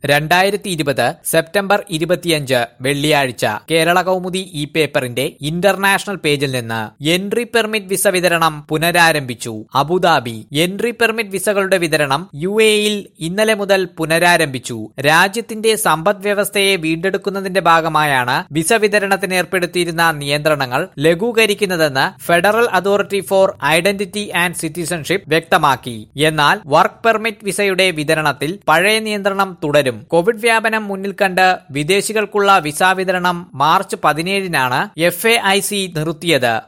രണ്ടായിരത്തി ഇരുപത് സെപ്റ്റംബർ ഇരുപത്തിയഞ്ച് വെള്ളിയാഴ്ച കേരള കൗമുദി ഈ പേപ്പറിന്റെ ഇന്റർനാഷണൽ പേജിൽ നിന്ന് എൻട്രി പെർമിറ്റ് വിസ വിതരണം പുനരാരംഭിച്ചു അബുദാബി എൻട്രി പെർമിറ്റ് വിസകളുടെ വിതരണം യു എയിൽ ഇന്നലെ മുതൽ പുനരാരംഭിച്ചു രാജ്യത്തിന്റെ സമ്പദ് വ്യവസ്ഥയെ വീണ്ടെടുക്കുന്നതിന്റെ ഭാഗമായാണ് വിസ വിതരണത്തിന് ഏർപ്പെടുത്തിയിരുന്ന നിയന്ത്രണങ്ങൾ ലഘൂകരിക്കുന്നതെന്ന് Federal Authority for Identity and Citizenship വ്യക്തമാക്കി എന്നാൽ വർക്ക് പെർമിറ്റ് വിസയുടെ വിതരണത്തിൽ പഴയ നിയന്ത്രണം തുടരും കോവിഡ് വ്യാപനം മുന്നിൽ കണ്ട് വിദേശികൾക്കുള്ള വിസ വിതരണം മാർച്ച് പതിനേഴിനാണ് എഫ് എ ഐ സി നിർത്തിയത്